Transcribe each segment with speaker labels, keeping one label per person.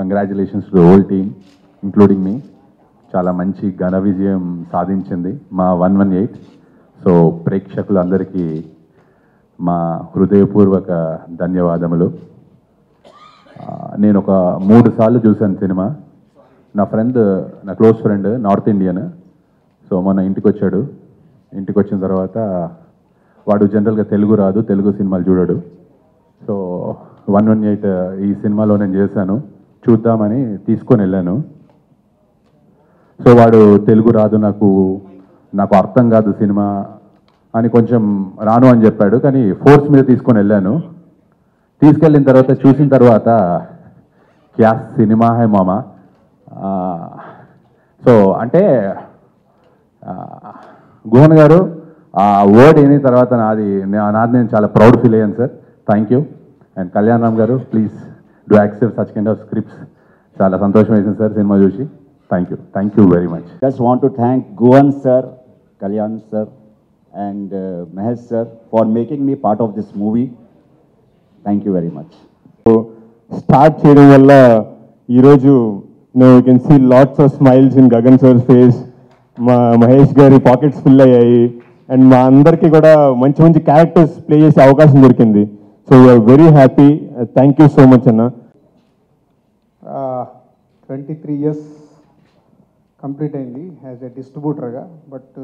Speaker 1: Congratulations to whole team including మీ చాలా మంచి ఘన విజయం సాధించింది మా వన్ వన్ ఎయిట్ సో ప్రేక్షకులందరికీ మా హృదయపూర్వక ధన్యవాదములు ఆ, నేను ఒక మూడు సార్లు చూశాను సినిమా నా ఫ్రెండ్ నా close friend north Indian so మొన్న ఇంటికి వచ్చాడు ఇంటికి వచ్చిన తర్వాత వాడు జనరల్గా తెలుగు రాదు తెలుగు సినిమాలు చూడడు సో వన్ వన్ ఎయిట్ ఈ సినిమాలో నేను చేశాను చూద్దామని తీసుకొని వెళ్ళాను సో వాడు తెలుగు రాదు నాకు నాకు అర్థం కాదు సినిమా అని కొంచెం రాను అని చెప్పాడు కానీ ఫోర్స్ మీద తీసుకొని వెళ్ళాను తీసుకెళ్ళిన తర్వాత చూసిన తర్వాత క్యా సినిమా హై మామ ఆ, సో అంటే ఆ, గుహన్ గారు ఆ వర్డ్ అయిన తర్వాత నాది నా- నాది నేను చాలా ప్రౌడ్ ఫీల్ అయ్యాను sir thank you and Kalyan Ram గారు please do accept such kind of scripts చాలా సంతోషం వేసింది సార్ సినిమా చూసి thank you thank you very much
Speaker 2: Just want to thank Goan sir, Kalyan sir, and uh, Mahesh sir for making me part of this movie. Thank you very much.
Speaker 3: Start చేయడం వల్ల ఈరోజు you can see lots of smiles in Gagan sir face మా మహేష్ గారి pockets fill అయ్యాయి and మా అందరికీ కూడా మంచి మంచి క్యారెక్టర్స్ ప్లే చేసే అవకాశం దొరికింది so we are very happy thank you so much అన్న
Speaker 4: ట్వంటీ త్రీ ఇయర్స్ కంప్లీట్ అయింది యాజ్ ఎ డిస్ట్రిబ్యూటర్గా బట్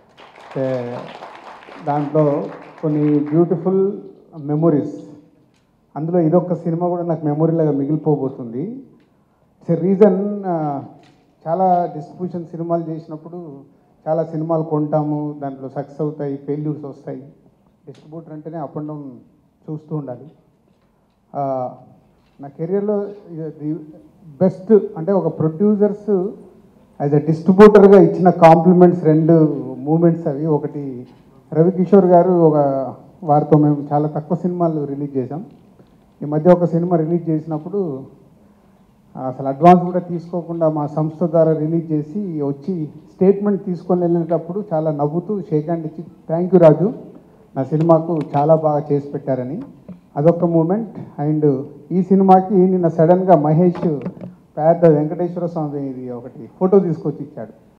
Speaker 4: దాంట్లో కొన్ని బ్యూటిఫుల్ మెమొరీస్ అందులో ఇదొక సినిమా కూడా నాకు మెమొరీలాగా మిగిలిపోబోతుంది ఇట్స్ రీజన్ చాలా డిస్ట్రిబ్యూషన్ సినిమాలు చేసినప్పుడు చాలా సినిమాలు కొంటాము దాంట్లో సక్సెస్ అవుతాయి ఫెయిల్యూర్స్ వస్తాయి డిస్ట్రిబ్యూటర్ అంటేనే అప్ అండ్ డౌన్ చూస్తూ ఉండాలి ఆ, నా కెరియర్లో ది బెస్ట్ అంటే ఒక ప్రొడ్యూసర్స్ యాజ్ ఎ డిస్ట్రిబ్యూటర్గా ఇచ్చిన కాంప్లిమెంట్స్ రెండు మూమెంట్స్ అవి ఒకటి రవికిషోర్ గారు ఒక వారితో మేము చాలా తక్కువ సినిమాలు రిలీజ్ చేసాం ఈ మధ్య ఒక సినిమా రిలీజ్ చేసినప్పుడు అసలు అడ్వాన్స్ కూడా తీసుకోకుండా మా సంస్థ ద్వారా రిలీజ్ చేసి వచ్చి స్టేట్మెంట్ తీసుకొని వెళ్ళేటప్పుడు చాలా నవ్వుతూ షేక్ హ్యాండ్ ఇచ్చి థ్యాంక్ యూ రాజు నా సినిమాకు చాలా బాగా చేసి పెట్టారని అదొక మూమెంట్ అండ్ ఈ సినిమాకి నిన్న సడన్గా మహేష్ పెద్ద వెంకటేశ్వర స్వామి ఇది ఒకటి ఫోటో తీసుకొచ్చి ఇచ్చాడు